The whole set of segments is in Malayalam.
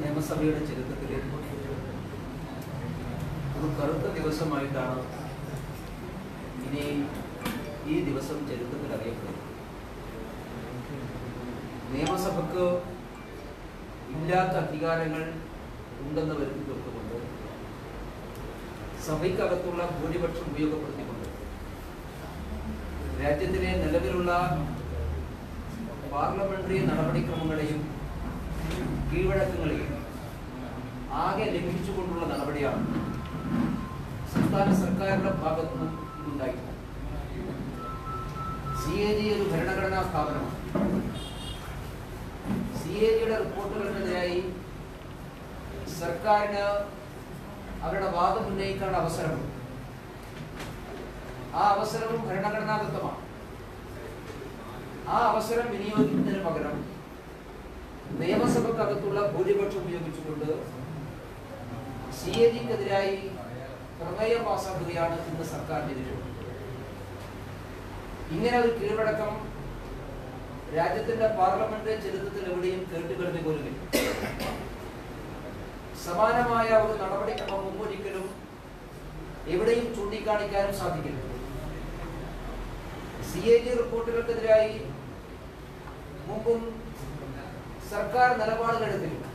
നിയമസഭയുടെ ചരിത്രത്തിൽ ഒരു കറുത്ത ദിവസമായിട്ടാണ് ഇനി ഈ ദിവസം ചരിത്രത്തിൽ അറിയപ്പെടുന്നത് നിയമസഭക്ക് ഇല്ലാത്ത അധികാരങ്ങൾ ഉണ്ടെന്ന് വരുത്തി തീർത്തുകൊണ്ട് സഭയ്ക്കകത്തുള്ള ഭൂരിപക്ഷം ഉപയോഗപ്പെടുത്തിക്കൊണ്ട് രാജ്യത്തിലെ നിലവിലുള്ള പാർലമെന്ററി നടപടിക്രമങ്ങളെയും കീഴ്വഴക്കങ്ങളെയും ആകെ ലംഘിച്ചുകൊണ്ടുള്ള നടപടിയാണ് സംസ്ഥാന സർക്കാരിന്റെ ഭാഗത്തു നിന്നും ഇതുണ്ടായിട്ടുള്ളത് സി എ ജി ഒരു ഭരണഘടനാ സ്ഥാപനമാണ് സി എ ജിയുടെ റിപ്പോർട്ടുകൾക്കെതിരായി സർക്കാരിന് അവരുടെ വാദം ഉന്നയിക്കാനുള്ള അവസരമുണ്ട് ആ അവസരവും ഭരണഘടനാദത്തമാണ് ആ അവസരം വിനിയോഗിക്കുന്നതിന് പകരം നിയമസഭക്കകത്തുള്ള ഭൂരിപക്ഷം ഉപയോഗിച്ചുകൊണ്ട് സി എ ജിക്കെതിരായി പ്രമേയം പാസാക്കുകയാണ് ഇന്ന് സർക്കാർ ചെയ്തിട്ടുള്ളത് ഇങ്ങനെ ഒരു കീഴ്വഴക്കം രാജ്യത്തിന്റെ പാർലമെന്റ് ചരിത്രത്തിൽ എവിടെയും കേട്ടുകേൾവി പോലുമില്ല സമാനമായ ഒരു നടപടിക്രമം മുമ്പൊരിക്കലും എവിടെയും ചൂണ്ടിക്കാണിക്കാനും സാധിക്കില്ല സി എ ജി റിപ്പോർട്ടുകൾക്കെതിരായി മുമ്പും സർക്കാർ നിലപാടുകൾ എടുത്തിരുന്നു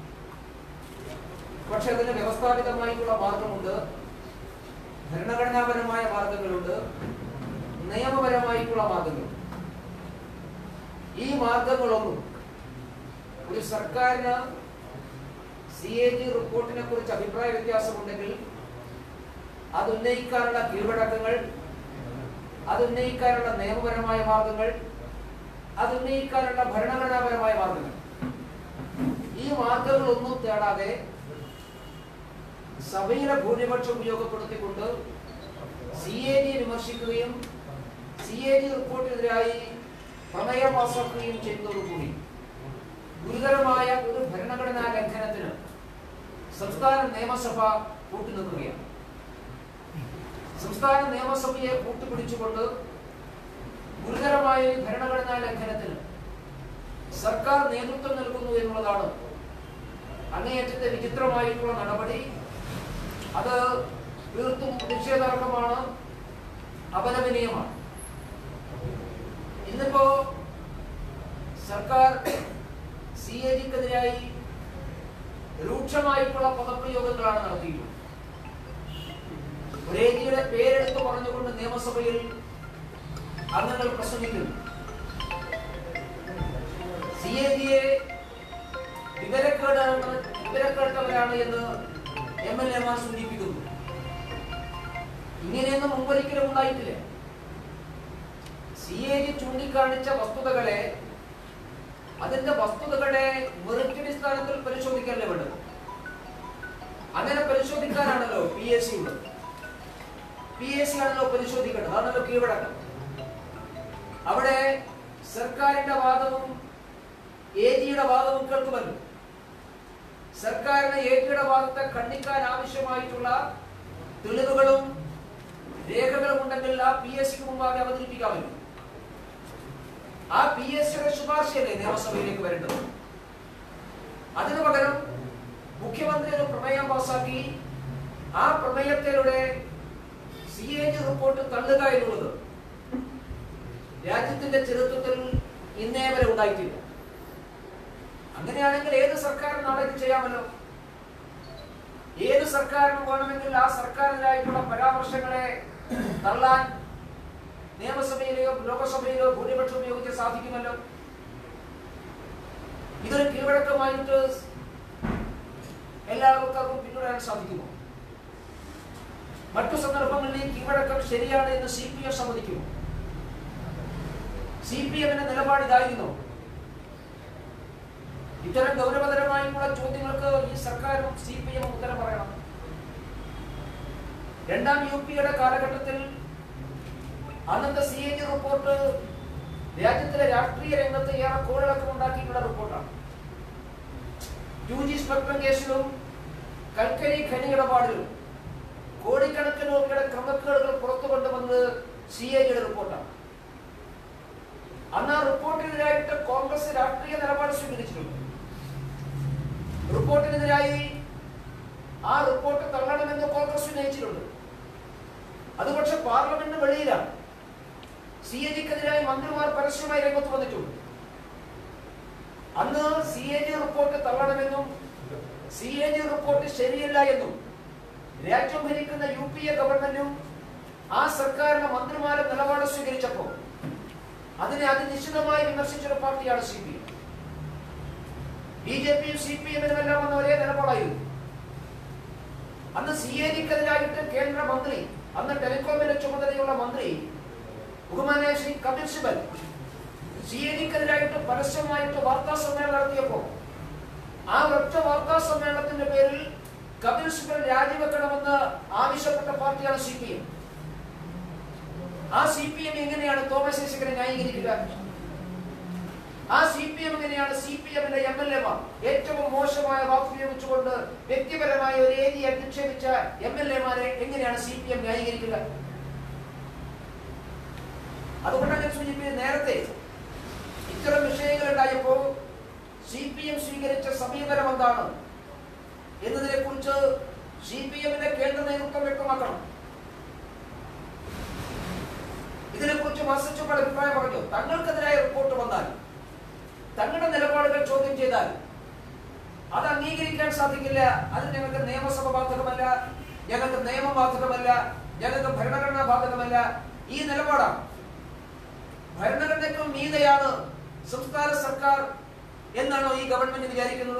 പക്ഷെ അതിന് വ്യവസ്ഥാപിതമായിട്ടുള്ള മാർഗമുണ്ട് ഭരണഘടനാപരമായ മാർഗങ്ങളുണ്ട് നിയമപരമായിട്ടുള്ള മാർഗങ്ങളുണ്ട് ഈ മാർഗങ്ങളൊന്നും ഒരു സർക്കാരിന് സി എ ജി റിപ്പോർട്ടിനെ കുറിച്ച് അഭിപ്രായ വ്യത്യാസമുണ്ടെങ്കിൽ അത് ഉന്നയിക്കാനുള്ള കീഴ്വഴക്കങ്ങൾ അത് ഉന്നയിക്കാനുള്ള നിയമപരമായ മാർഗങ്ങൾ അത് ഉന്നയിക്കാനുള്ള ഭരണഘടനാപരമായ മാർഗങ്ങൾ ഈ മാർഗങ്ങളൊന്നും തേടാതെ സഭയിലെ ഭൂരിപക്ഷം ഉപയോഗപ്പെടുത്തിക്കൊണ്ട് സി എ ജി വിമർശിക്കുകയും സി എ ജി റിപ്പോർട്ടിനെതിരായി പ്രമേയം പാസാക്കുകയും ചെയ്യുന്നതോടുകൂടി ഗുരുതരമായ ഒരു ഭരണഘടനാ ലംഘനത്തിന് സംസ്ഥാന നിയമസഭ കൂട്ടുനിൽക്കുകയാണ് സംസ്ഥാന നിയമസഭയെ കൂട്ടുപിടിച്ചുകൊണ്ട് ഗുരുതരമായ ഈ ഭരണഘടനാ ലംഘനത്തിന് സർക്കാർ നേതൃത്വം നൽകുന്നു എന്നുള്ളതാണ് അങ്ങേയറ്റത്തെ വിചിത്രമായിട്ടുള്ള നടപടി അത് തീർത്തും നിഷേധാർഹമാണ് അപലപനീയമാണ് ഇന്നിപ്പോ സർക്കാർ സി എ ജിക്കെതിരായി രൂക്ഷമായിട്ടുള്ള പദപ്രയോഗങ്ങളാണ് നടത്തിയിട്ടുള്ളത് ഒരേ ജിയുടെ പേരെടുത്ത് പറഞ്ഞുകൊണ്ട് നിയമസഭയിൽ അംഗങ്ങൾ പ്രസംഗിക്കുന്നു സി എ ജിയെ വിവരക്കേടാണ് വിവരക്കേട്ടവരാണ് എന്ന് എം എൽ എമാർ സൂചിപ്പിക്കുന്നു ഇങ്ങനെയൊന്നും മുമ്പൊരിക്കലും ഉണ്ടായിട്ടില്ല സി എ ജി ചൂണ്ടിക്കാണിച്ച വസ്തുതകളെ അതിന്റെ വസ്തുതകളെ മെറിറ്റ് അടിസ്ഥാനത്തിൽ പരിശോധിക്കാനല്ലേ വേണ്ടത് അങ്ങനെ പരിശോധിക്കാനാണല്ലോ പി എസ് സി ഉള്ളത് പി എസ് സി ആണല്ലോ പരിശോധിക്കേണ്ടത് അതാണല്ലോ കീഴ്വഴക്കം അവിടെ സർക്കാരിന്റെ വാദവും എ ജിയുടെ വാദവും കേൾക്കുമല്ലോ സർക്കാരിന് എ ജിയുടെ വാദത്തെ ഖണ്ഡിക്കാൻ ആവശ്യമായിട്ടുള്ള തെളിവുകളും രേഖകളും ഉണ്ടെങ്കിൽ ആ പി എസ് സിക്ക് മുമ്പാകെ അവതരിപ്പിക്കാമല്ലോ ആ പി എസ് സിയുടെ ശുപാർശയല്ലേ നിയമസഭയിലേക്ക് വരേണ്ടത് അതിനു പകരം മുഖ്യമന്ത്രി ഒരു പ്രമേയം പാസാക്കി ആ പ്രമേയത്തിലൂടെ സി എ ജി റിപ്പോർട്ട് തള്ളുക എന്നുള്ളത് രാജ്യത്തിന്റെ ചരിത്രത്തിൽ ഇന്നേ വരെ ഉണ്ടായിട്ടില്ല അങ്ങനെയാണെങ്കിൽ ഏത് സർക്കാരും നാളെ ഇത് ചെയ്യാമല്ലോ ഏത് സർക്കാരിനും വേണമെങ്കിൽ ആ സർക്കാരിനായിട്ടുള്ള പരാമർശങ്ങളെ തള്ളാൻ നിയമസഭയിലെയോ ലോകസഭയിലോ ഭൂരിപക്ഷം ഉപയോഗിച്ച് സാധിക്കുമല്ലോ ഇതൊരു കീഴ്വഴക്കമായിട്ട് എല്ലാവർക്കും പിന്തുടരാൻ സാധിക്കുമോ മറ്റു സന്ദർഭങ്ങളിൽ ഈ കീഴ്വഴക്കം ശരിയാണ് എന്ന് സി പി എം സമ്മതിക്കുമോ സി പി എമ്മിന്റെ നിലപാട് ഇതായിരുന്നു ഇത്തരം ഗൗരവതരമായിട്ടുള്ള ചോദ്യങ്ങൾക്ക് ഈ സർക്കാരും സി പി എമ്മും ഉത്തരം പറയണം രണ്ടാം യു പിയുടെ കാലഘട്ടത്തിൽ അന്നത്തെ സി എ ജി റിപ്പോർട്ട് രാജ്യത്തിലെ രാഷ്ട്രീയ രംഗത്ത് ഏറെ കോളിളക്കം ഉണ്ടാക്കിയിട്ടുള്ള റിപ്പോർട്ടാണ് ടു ജി സ്പെക്ട്രം കേസിലും കൽക്കരി ഖനി ഇടപാടിലും കോടിക്കണക്കിന് രൂപയുടെ ക്രമക്കേടുകൾ പുറത്തു കൊണ്ടുവന്നത് സി എ ജിയുടെ റിപ്പോർട്ടാണ് അന്ന് ആ റിപ്പോർട്ടിനെതിരായിട്ട് കോൺഗ്രസ് രാഷ്ട്രീയ നിലപാട് സ്വീകരിച്ചിട്ടുണ്ട് റിപ്പോർട്ടിനെതിരായി ആ റിപ്പോർട്ട് തള്ളണമെന്ന് കോൺഗ്രസ് ഉന്നയിച്ചിട്ടുണ്ട് അത് പക്ഷെ പാർലമെന്റിന് വെളിയിലാണ് സി എ ജിക്കെതിരായി മന്ത്രിമാർ പരസ്യമായി രംഗത്ത് വന്നിട്ടുണ്ട് അന്ന് സി എ ജി റിപ്പോർട്ട് തള്ളണമെന്നും സി എ ജി റിപ്പോർട്ട് ശരിയല്ല എന്നും രാജ്യം ഭരിക്കുന്ന യു പി എ ഗവൺമെന്റും ആ സർക്കാരിന്റെ മന്ത്രിമാരും നിലപാട് സ്വീകരിച്ചപ്പോൾ അതിനെ അതിനിശ്ചിതമായി വിമർശിച്ചൊരു പാർട്ടിയാണ് C P M B J പിയും സി പി എമ്മിനും എല്ലാം വന്ന ഒരേ നിലപാടായിരുന്നു അന്ന് സി എ ജിക്കെതിരായിട്ട് കേന്ദ്രമന്ത്രി അന്ന് ടെലികോമിന്റെ ചുമതലയുള്ള മന്ത്രി ബഹുമാനായ ശ്രീ കപിൽ സിബൽ സി എ ജിക്കെതിരായിട്ട് പരസ്യമായിട്ട് വാർത്താ സമ്മേളനം നടത്തിയപ്പോൾ ആ ഒറ്റ വാർത്താ സമ്മേളനത്തിന്റെ പേരിൽ കപിൽ സിബൽ രാജിവെക്കണമെന്ന് ആവശ്യപ്പെട്ട പാർട്ടിയാണ് സി പി എം ആ സി പി എം എങ്ങനെയാണ് തോമസ് ഐസക്കിനെ ന്യായീകരിക്കുക ആ സി പി എം എങ്ങനെയാണ് സി പി എമ്മിന്റെ എം എൽ എമാർ ഏറ്റവും മോശമായ വാക്ക് ഉപയോഗിച്ചുകൊണ്ട് വ്യക്തിപരമായ ഒരു ഏരിയ നിക്ഷേപിച്ച എം എൽ എമാരെ എങ്ങനെയാണ് സി പി എം ന്യായീകരിക്കുക അതുകൊണ്ടാണ് ഞാൻ സൂചിപ്പിച്ചത് നേരത്തെ ഇത്തരം വിഷയങ്ങൾ ഉണ്ടായപ്പോൾ സി പി എം സ്വീകരിച്ച സമീപനം എന്താണ് എന്നതിനെ കുറിച്ച് സി പി എമ്മിന്റെ കേന്ദ്ര നേതൃത്വം വ്യക്തമാക്കണം ഇതിനെക്കുറിച്ച് മസിച്ചുള്ള അഭിപ്രായം പറഞ്ഞു തങ്ങൾക്കെതിരായ റിപ്പോർട്ട് വന്നാൽ തങ്ങളുടെ നിലപാടുകൾ ചോദ്യം ചെയ്താൽ അത് അംഗീകരിക്കാൻ സാധിക്കില്ല അത് ഞങ്ങൾക്ക് നിയമസഭ ബാധകമല്ല ഞങ്ങൾക്ക് നിയമം ബാധകമല്ല ഞങ്ങൾക്ക് ഭരണഘടന ബാധകമല്ല ഈ നിലപാടാണ് ഭരണഘടനയ്ക്കും മീതയാണ് സംസ്ഥാന സർക്കാർ എന്നാണോ ഈ ഗവൺമെന്റ് വിചാരിക്കുന്നത്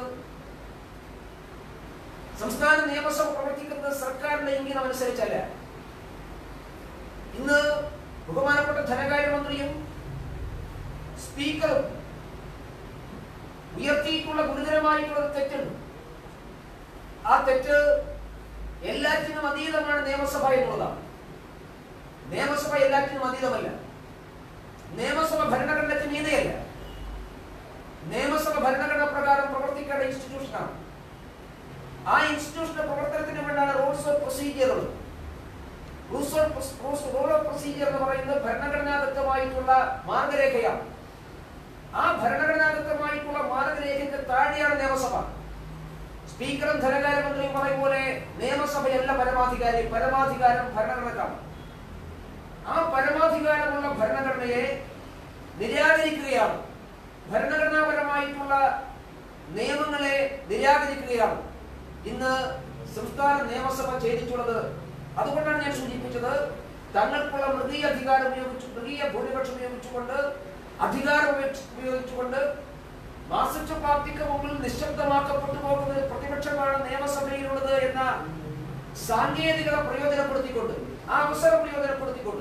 സംസ്ഥാന നിയമസഭ പ്രവർത്തിക്കുന്നത് സർക്കാരിന്റെ ഇംഗിതം അനുസരിച്ചല്ല ഇന്ന് ബഹുമാനപ്പെട്ട ധനകാര്യമന്ത്രിയും സ്പീക്കറും ഉയർത്തിയിട്ടുള്ള ഗുരുതരമായിട്ടുള്ള ഒരു തെറ്റുണ്ട് ആ തെറ്റ് എല്ലാറ്റിനും അതീതമാണ് നിയമസഭ എന്നുള്ളതാണ് നിയമസഭ എല്ലാറ്റിനും അതീതമല്ല നിയമസഭ ഭരണഘടനയ്ക്ക് മീതയല്ല നിയമസഭ ഭരണഘടന പ്രകാരം പ്രവർത്തിക്കേണ്ട ഇൻസ്റ്റിറ്റ്യൂഷനാണ് ആ ഇൻസ്റ്റിറ്റ്യൂഷന്റെ പ്രവർത്തനത്തിന് വേണ്ടിയാണ് റൂൾസ് ഓഫ് പ്രൊസീജിയറുകൾ rules of rule of procedure എന്ന് പറയുന്നത് ഭരണഘടനാദത്തമായിട്ടുള്ള മാർഗരേഖയാണ് ആ ഭരണഘടനാദത്തമായിട്ടുള്ള മാർഗരേഖയ്ക്ക് താഴെയാണ് നിയമസഭ സ്പീക്കറും ധനകാര്യമന്ത്രിയും പറയും പോലെ നിയമസഭയല്ല പരമാധികാരി പരമാധികാരം ഭരണഘടനക്കാണ് ആ പരമാധികാരമുള്ള ഭരണഘടനയെ നിരാകരിക്കുകയാണ് ഭരണഘടനാപരമായിട്ടുള്ള നിയമങ്ങളെ നിരാകരിക്കുകയാണ് ഇന്ന് സംസ്ഥാന നിയമസഭ ചെയ്തിട്ടുള്ളത് അതുകൊണ്ടാണ് ഞാൻ സൂചിപ്പിച്ചത് തങ്ങൾക്കുള്ള മൃഗീയ അധികാരം ഉപയോഗിച്ച് മൃഗീയ ഭൂരിപക്ഷം ഉപയോഗിച്ചുകൊണ്ട് അധികാരം ഉപയോഗിച്ച് ഉപയോഗിച്ചുകൊണ്ട് മാർസിസ്റ്റ് പാർട്ടിക്ക് മുമ്പിൽ നിശബ്ദമാക്കപ്പെട്ടു പോകുന്ന ഒരു പ്രതിപക്ഷമാണ് നിയമസഭയിലുള്ളത് എന്ന സാങ്കേതികത പ്രയോജനപ്പെടുത്തിക്കൊണ്ട് ആ അവസരം പ്രയോജനപ്പെടുത്തിക്കൊണ്ട്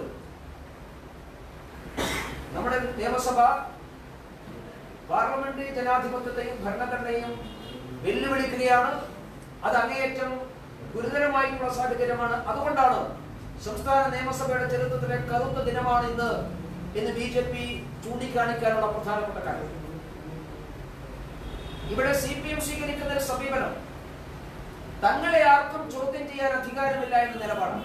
നമ്മുടെ നിയമസഭ പാർലമെന്ററി ജനാധിപത്യത്തെയും ഭരണഘടനയും വെല്ലുവിളിക്കുകയാണ് അത് അങ്ങേയറ്റം ഗുരുതരമായിട്ടുള്ള സാഹചര്യമാണ് അതുകൊണ്ടാണ് സംസ്ഥാന നിയമസഭയുടെ ചരിത്രത്തിലെ കറുത്ത ദിനമാണ് ഇന്ന് എന്ന് ബി ജെ പി ചൂണ്ടിക്കാണിക്കാനുള്ള പ്രധാനപ്പെട്ട കാര്യം ഇവിടെ സി പി എം സ്വീകരിക്കുന്ന ഒരു സമീപനം തങ്ങളെ ആർക്കും ചോദ്യം ചെയ്യാൻ അധികാരമില്ല എന്ന നിലപാടാണ്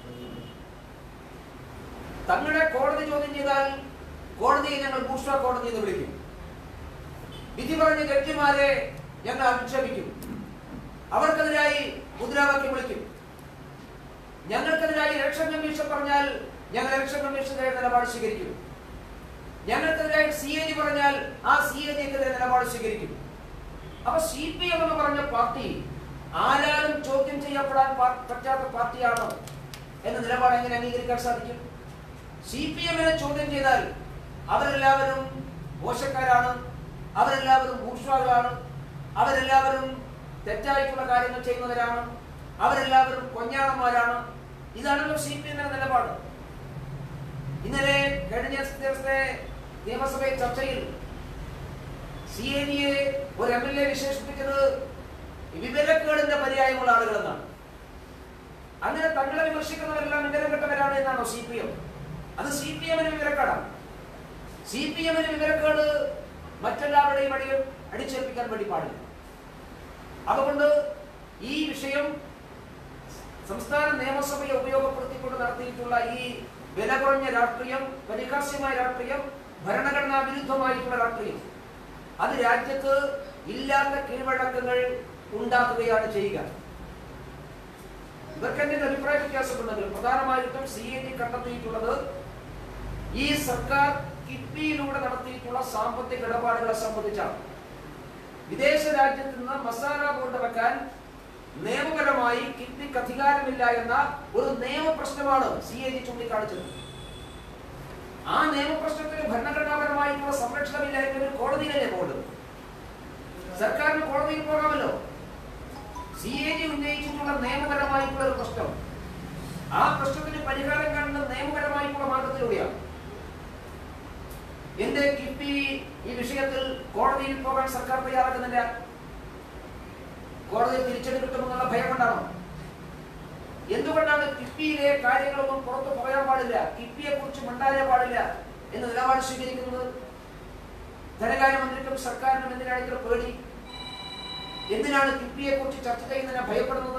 തങ്ങളെ കോടതി ചോദ്യം ചെയ്താൽ കോടതിയെ ഞങ്ങൾ ബൂഷ കോടതി എന്ന് വിളിക്കും വിധി പറഞ്ഞ ജഡ്ജിമാരെ ഞങ്ങൾ അധിക്ഷേപിക്കും അവർക്കെതിരായി മുദ്രാവാക്യം വിളിക്കും ഞങ്ങൾക്കെതിരായി ഇലക്ഷൻ കമ്മീഷൻ പറഞ്ഞാൽ ഞങ്ങൾ ഇലക്ഷൻ കമ്മീഷനെതിരെ നിലപാട് സ്വീകരിക്കും ഞങ്ങൾക്കെതിരായി സി എ ജി പറഞ്ഞാൽ ആ സി എ ജിക്കെതിരെ നിലപാട് സ്വീകരിക്കും അപ്പൊ സി പി എം എന്ന് പറഞ്ഞ പാർട്ടി ആരാലും ചോദ്യം ചെയ്യപ്പെടാൻ പാ- പറ്റാത്ത പാർട്ടിയാണ് എന്ന നിലപാട് എങ്ങനെ അംഗീകരിക്കാൻ സാധിക്കും സി പി എമ്മിനെ ചോദ്യം ചെയ്താൽ അവരെല്ലാവരും മോശക്കാരാണ് അവരെല്ലാവരും ഭൂഷ്വാകളാണ് അവരെല്ലാവരും തെറ്റായിട്ടുള്ള കാര്യങ്ങൾ ചെയ്യുന്നവരാണ് അവരെല്ലാവരും കൊഞ്ഞാണന്മാരാണ് ഇതാണല്ലോ സി പി എമ്മിന്റെ നിലപാട് ഇന്നലെ കഴിഞ്ഞ ദിവസത്തെ നിയമസഭ ചർച്ചയിൽ സി എ ജിയെ ഒരു എം എൽ എ വിശേഷിപ്പിച്ചത് വിവരക്കേടിന്റെ പര്യായമുള്ള ആളുകളെന്നാണ് അങ്ങനെ തങ്ങളെ വിമർശിക്കുന്നവരെല്ലാം വിവരം കെട്ടവരാണ് എന്നാണോ സി പി എം അത് സി പി എമ്മിന് വിവരക്കേടാണ് സി പി എമ്മിന് വിവരക്കേട് മറ്റെല്ലാവരുടെയും അടിയിൽ അടിച്ചേൽപ്പിക്കാൻ വേണ്ടി പാടില്ല അതുകൊണ്ട് ഈ വിഷയം സംസ്ഥാന നിയമസഭയെ ഉപയോഗപ്പെടുത്തിക്കൊണ്ട് നടത്തിയിട്ടുള്ള ഈ വില കുറഞ്ഞ രാഷ്ട്രീയം പരിഹാസ്യമായ രാഷ്ട്രീയം ഭരണഘടനാ വിരുദ്ധമായിട്ടുള്ള രാഷ്ട്രീയം അത് രാജ്യത്ത് ഇല്ലാത്ത കീഴ്വഴക്കങ്ങൾ ഉണ്ടാക്കുകയാണ് ചെയ്യുക ഇവർക്ക് എന്തെങ്കിലും അഭിപ്രായ വ്യത്യാസമുണ്ടെങ്കിൽ പ്രധാനമായിട്ടും സി എ ജി കണ്ടെത്തിയിട്ടുള്ളത് ഈ സർക്കാർ കിഫ്ബിയിലൂടെ നടത്തിയിട്ടുള്ള സാമ്പത്തിക ഇടപാടുകളെ സംബന്ധിച്ചാണ് വിദേശ രാജ്യത്ത് നിന്ന് മസാല ബോണ്ട് വെക്കാൻ നിയമപരമായി കിഫ്ബിക്ക് അധികാരമില്ല എന്ന ഒരു നിയമപ്രശ്നമാണ് സി എ ജി ചൂണ്ടിക്കാണിച്ചത് ആ നിയമപ്രശ്നത്തിന് ഭരണഘടനാപരമായിട്ടുള്ള സംരക്ഷണമില്ല എങ്കിൽ കോടതിയിലല്ലേ പോകേണ്ടത് സർക്കാരിന് കോടതിയിൽ പോകാമല്ലോ സി എ ജി ഉന്നയിച്ചിട്ടുള്ള നിയമപരമായിട്ടുള്ള ഒരു പ്രശ്നം ആ പ്രശ്നത്തിന് പരിഹാരം കാണുന്നത് നിയമപരമായിട്ടുള്ള മാർഗത്തിലൂടെയാണ് എന്റെ കിഫ്ബി ഈ വിഷയത്തിൽ കോടതിയിൽ പോകാൻ സർക്കാർ തയ്യാറാക്കുന്നില്ല കോടതിയിൽ തിരിച്ചടി കിട്ടുമെന്നുള്ള ഭയം കൊണ്ടാണോ എന്തുകൊണ്ടാണ് കിഫ്ബിയിലെ കാര്യങ്ങളൊന്നും പുറത്തു പറയാൻ പാടില്ല കിഫ്ബിയെ കുറിച്ച് മിണ്ടാനേ പാടില്ല എന്ന് നിലപാട് സ്വീകരിക്കുന്നത് ധനകാര്യമന്ത്രിക്കും സർക്കാരിനും എന്തിനാണ് ഇത്ര പേടി എന്തിനാണ് കിഫ്ബിയെ കുറിച്ച് ചർച്ച ചെയ്യുന്നതിനെ ഭയപ്പെടുന്നത്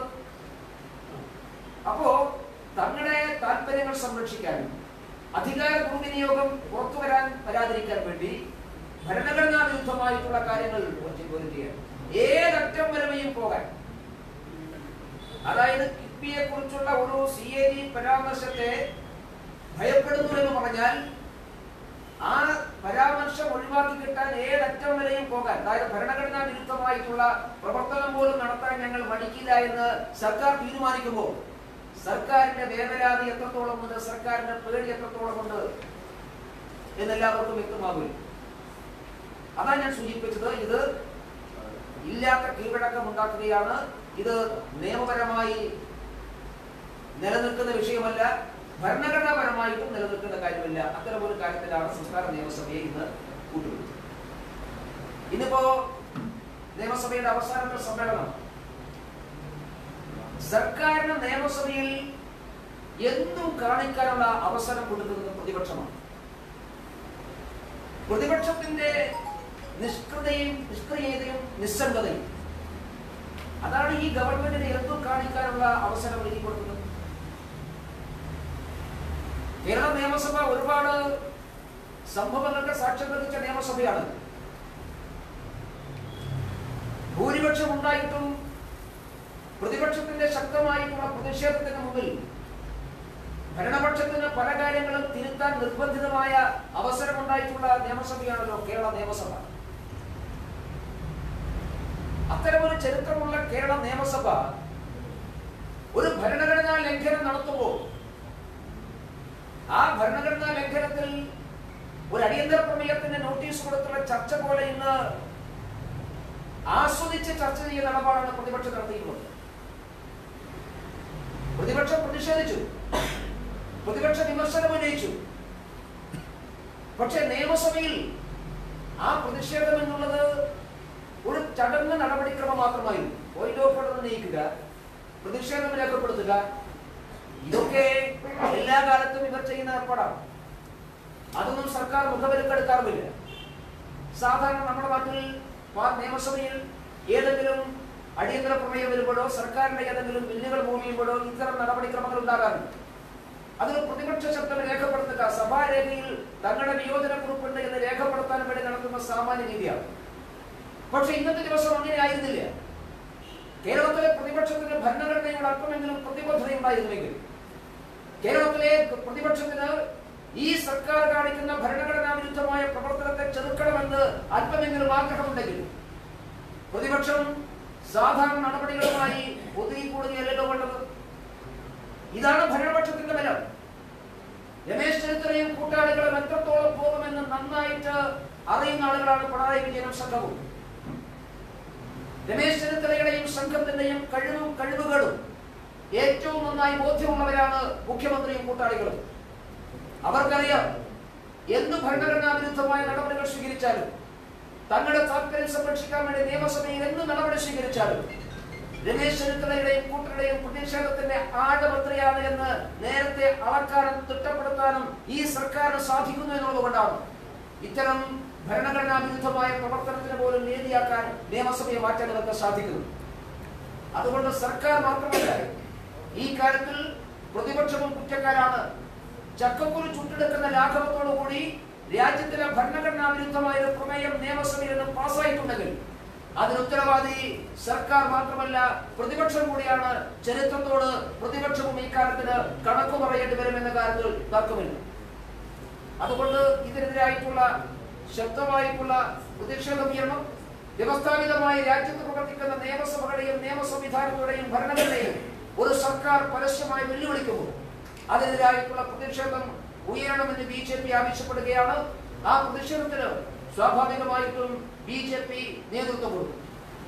അപ്പോ തങ്ങളുടെ താല്പര്യങ്ങൾ സംരക്ഷിക്കാനും അധികാര ദുർവിനിയോഗം പുറത്തു വരാൻ വരാതിരിക്കാൻ വേണ്ടി ഭരണഘടനാ വിരുദ്ധമായിട്ടുള്ള കാര്യങ്ങൾ വരുത്തുകയാണ് ഏതറ്റം വരവയും പോകാൻ അതായത് കിഫ്ബിയെ കുറിച്ചുള്ള ഒരു സി എ ജി പരാമർശത്തെ ഭയപ്പെടുന്നു എന്ന് പറഞ്ഞാൽ ആ പരാമർശം ഒഴിവാക്കി കിട്ടാൻ ഏതറ്റം വരെയും പോകാൻ അതായത് ഭരണഘടനാ വിരുദ്ധമായിട്ടുള്ള പ്രവർത്തനം പോലും നടത്താൻ ഞങ്ങൾ മടിക്കില്ല എന്ന് സർക്കാർ തീരുമാനിക്കുമ്പോൾ സർക്കാരിന്റെ വേവലാതി എത്രത്തോളം ഉണ്ട് സർക്കാരിന്റെ പേടി എത്രത്തോളം ഉണ്ട് എന്നെല്ലാവർക്കും വ്യക്തമാകും അതാണ് ഞാൻ സൂചിപ്പിച്ചത് ഇത് ഇല്ലാത്ത കീഴ്വഴക്കം ഉണ്ടാക്കുകയാണ് ഇത് നിയമപരമായി നിലനിൽക്കുന്ന വിഷയമല്ല ഭരണഘടനാപരമായിട്ടും നിലനിൽക്കുന്ന കാര്യമില്ല അത്തരം ഒരു കാര്യത്തിലാണ് സംസ്ഥാന നിയമസഭയെ ഇന്ന് കൂട്ടുപിടിച്ചത് ഇന്നിപ്പോ നിയമസഭയുടെ അവസാനത്തെ സമ്മേളനം സർക്കാരിന് നിയമസഭയിൽ എന്തും കാണിക്കാനുള്ള അവസരം കൊടുക്കുന്നത് പ്രതിപക്ഷമാണ് പ്രതിപക്ഷത്തിന്റെ നിഷ്കൃതയും നിഷ്ക്രിയതയും നിസ്സംഗതയും അതാണ് ഈ ഗവൺമെന്റിന് എന്തും കാണിക്കാനുള്ള അവസരം ഒരുക്കി കൊടുക്കുന്നത് കേരള നിയമസഭ ഒരുപാട് സംഭവങ്ങൾക്ക് സാക്ഷ്യം വഹിച്ച നിയമസഭയാണ് ഭൂരിപക്ഷം ഉണ്ടായിട്ടും പ്രതിപക്ഷത്തിന്റെ ശക്തമായിട്ടുള്ള പ്രതിഷേധത്തിന് മുമ്പിൽ ഭരണപക്ഷത്തിന് പല കാര്യങ്ങളും തിരുത്താൻ നിർബന്ധിതമായ അവസരമുണ്ടായിട്ടുള്ള നിയമസഭയാണല്ലോ കേരള നിയമസഭ അത്തരമൊരു ചരിത്രമുള്ള കേരള നിയമസഭ ഒരു ഭരണഘടനാ ലംഘനം നടത്തുമ്പോൾ ആ ഭരണഘടനാ ലംഘനത്തിൽ ഒരു അടിയന്തര പ്രമേയത്തിന് നോട്ടീസ് കൊടുത്തുള്ള ചർച്ച പോലെ ഇന്ന് ആസ്വദിച്ച് ചർച്ച ചെയ്യുന്ന ഇടപാടാണ് പ്രതിപക്ഷം നടത്തിയിട്ടുള്ളത് പ്രതിപക്ഷം പ്രതിഷേധിച്ചു പ്രതിപക്ഷ വിമർശനം ഉന്നയിച്ചു പക്ഷെ നിയമസഭയിൽ ആ പ്രതിഷേധം എന്നുള്ളത് ഒരു ചടങ്ങ് നടപടിക്രമം മാത്രമായിരുന്നു പോയിന്റ് ഓഫ് ഓർഡർ ഉന്നയിക്കുക പ്രതിഷേധം രേഖപ്പെടുത്തുക ഇതൊക്കെ എല്ലാ കാലത്തും ഇവർ ചെയ്യുന്ന ഏർപ്പാടാണ് അതൊന്നും സർക്കാർ മുഖവിലക്കെടുക്കാറുമില്ല സാധാരണ നമ്മുടെ നാട്ടിൽ പാ- നിയമസഭയിൽ ഏതെങ്കിലും അടിയന്തര പ്രമേയം വരുമ്പോഴോ സർക്കാരിന്റെ ഏതെങ്കിലും ബില്ലുകൾ മൂവ് ചെയ്യുമ്പോഴോ ഇത്തരം നടപടിക്രമങ്ങൾ ഉണ്ടാകാറുണ്ട് അതിൽ പ്രതിപക്ഷ ശബ്ദം രേഖപ്പെടുത്തുക സഭാരേഖയിൽ തങ്ങളുടെ വിയോജനക്കുറിപ്പുണ്ട് എന്ന് രേഖപ്പെടുത്താൻ വേണ്ടി നടത്തുന്ന സാമാന്യ രീതിയാണ് പക്ഷെ ഇന്നത്തെ ദിവസം അങ്ങനെ ആയിരുന്നില്ല കേരളത്തിലെ പ്രതിപക്ഷത്തിന് ഭരണഘടനയോട് അല്പമെങ്കിലും പ്രതിബദ്ധത ഉണ്ടായിരുന്നെങ്കിൽ കേരളത്തിലെ പ്രതിപക്ഷത്തിന് ഈ സർക്കാർ കാണിക്കുന്ന ഭരണഘടനാ വിരുദ്ധമായ പ്രവർത്തനത്തെ ചെറുക്കണമെന്ന് അല്പമെങ്കിലും ആഗ്രഹമുണ്ടെങ്കിൽ പ്രതിപക്ഷം സാധാരണ നടപടികളുമായി ഒതുങ്ങിക്കൂടുകയല്ലോ വേണ്ടത് ഇതാണ് ഭരണപക്ഷത്തിന്റെ ബലം രമേശ് ചെന്നിത്തലയും കൂട്ടാളികളും എത്രത്തോളം പോകുമെന്ന് നന്നായിട്ട് അറിയുന്ന ആളുകളാണ് പിണറായി വിജയനും സംഘവും രമേശ് ചെന്നിത്തലയുടെയും സംഘത്തിന്റെയും കഴിവും കഴിവുകളും ഏറ്റവും നന്നായി ബോധ്യമുള്ളവരാണ് മുഖ്യമന്ത്രിയും കൂട്ടാളികളും അവർക്കറിയാം എന്ത് ഭരണഘടനാ വിരുദ്ധമായ നടപടികൾ സ്വീകരിച്ചാലും തങ്ങളുടെ താല്പര്യം സംരക്ഷിക്കാൻ വേണ്ടി നിയമസഭയിൽ എന്ത് നടപടി സ്വീകരിച്ചാലും രമേശ് ചെന്നിത്തലയുടെയും കൂട്ടരുടെയും പ്രതിഷേധത്തിന്റെ ആഴമത്രയാണ് എന്ന് നേരത്തെ അളക്കാനും തിട്ടപ്പെടുത്താനും ഈ സർക്കാരിന് സാധിക്കുന്നു എന്നുള്ളത് കൊണ്ടാണ് ഇത്തരം ഭരണഘടനാ വിരുദ്ധമായ പ്രവർത്തനത്തിന് പോലും നീതിയാക്കാൻ നിയമസഭയെ മാറ്റാൻ ഇവർക്ക് സാധിക്കുന്നു അതുകൊണ്ട് സർക്കാർ മാത്രമല്ല ഈ കാര്യത്തിൽ പ്രതിപക്ഷവും കുറ്റക്കാരാണ് ചക്കക്കുരു ചുട്ടെടുക്കുന്ന ലാഘവത്തോടു കൂടി രാജ്യത്തിലെ ഭരണഘടനാ വിരുദ്ധമായ ഒരു പ്രമേയം നിയമസഭയിൽ നിന്ന് പാസ്സായിട്ടുണ്ടെങ്കിൽ അതിന് ഉത്തരവാദി സർക്കാർ മാത്രമല്ല പ്രതിപക്ഷം കൂടിയാണ് ചരിത്രത്തോട് പ്രതിപക്ഷവും ഈ കാര്യത്തിന് കണക്ക് പറയേണ്ടി വരുമെന്ന കാര്യത്തിൽ തർക്കമില്ല അതുകൊണ്ട് ഇതിനെതിരായിട്ടുള്ള ശക്തമായിട്ടുള്ള പ്രതിഷേധം ഉയരണം വ്യവസ്ഥാപിതമായി രാജ്യത്ത് പ്രവർത്തിക്കുന്ന നിയമസഭകളുടെയും നിയമ സംവിധാനങ്ങളുടെയും ഭരണങ്ങളുടെയും ഒരു സർക്കാർ പരസ്യമായി വെല്ലുവിളിക്കുമ്പോൾ അതിനെതിരായിട്ടുള്ള പ്രതിഷേധം ഉയരണമെന്ന് ബി ജെ പി ആവശ്യപ്പെടുകയാണ് ആ പ്രതിഷേധത്തിന് സ്വാഭാവികമായിട്ടും ബി ജെ പി നേതൃത്വം കൊടുക്കും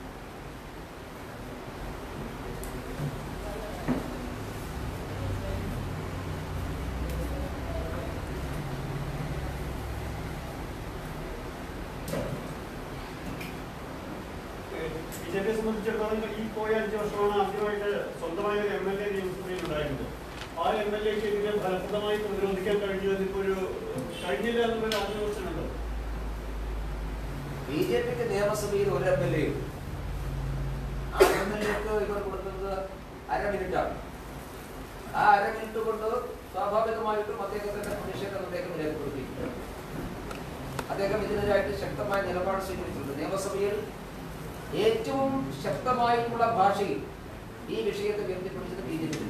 ബി ജെ പിയെ സംബന്ധിച്ചിടത്തോളം ഈ പോയ അഞ്ച് വർഷമാണ് ആദ്യമായിട്ട് സ്വന്തമായ ഒരു എം എൽ എ നിയമസഭയിൽ ഉണ്ടായിരുന്നത് ആ എം എൽ എക്ക് ഇതിനെ ഫലപ്രദമായി പ്രതിരോധിക്കാൻ കഴിഞ്ഞു എന്നിപ്പോ ഒരു കഴിഞ്ഞില്ല എന്നുള്ളൊരു ആത്മവിശ്വാസമുണ്ടോ ബി ജെ പിക്ക് നിയമസഭയിൽ ഒരു എം എൽ എ ആ എം എൽ എക്ക് ഇവർ കൊടുക്കുന്നത് അര മിനിറ്റാണ് ആ അര മിനിറ്റ് കൊണ്ട് സ്വാഭാവികമായിട്ടും അദ്ദേഹത്തിന്റെ പ്രതിഷേധം അദ്ദേഹം രേഖപ്പെടുത്തിയിട്ടുണ്ട് അദ്ദേഹം ഇതിനെതിരായിട്ട് ശക്തമായ നിലപാട് സ്വീകരിച്ചിട്ടുണ്ട് നിയമസഭയിൽ ഏറ്റവും ശക്തമായിട്ടുള്ള ഭാഷയിൽ ഈ വിഷയത്തെ ഉയർത്തിപ്പിടിച്ചത് ബി ജെ പി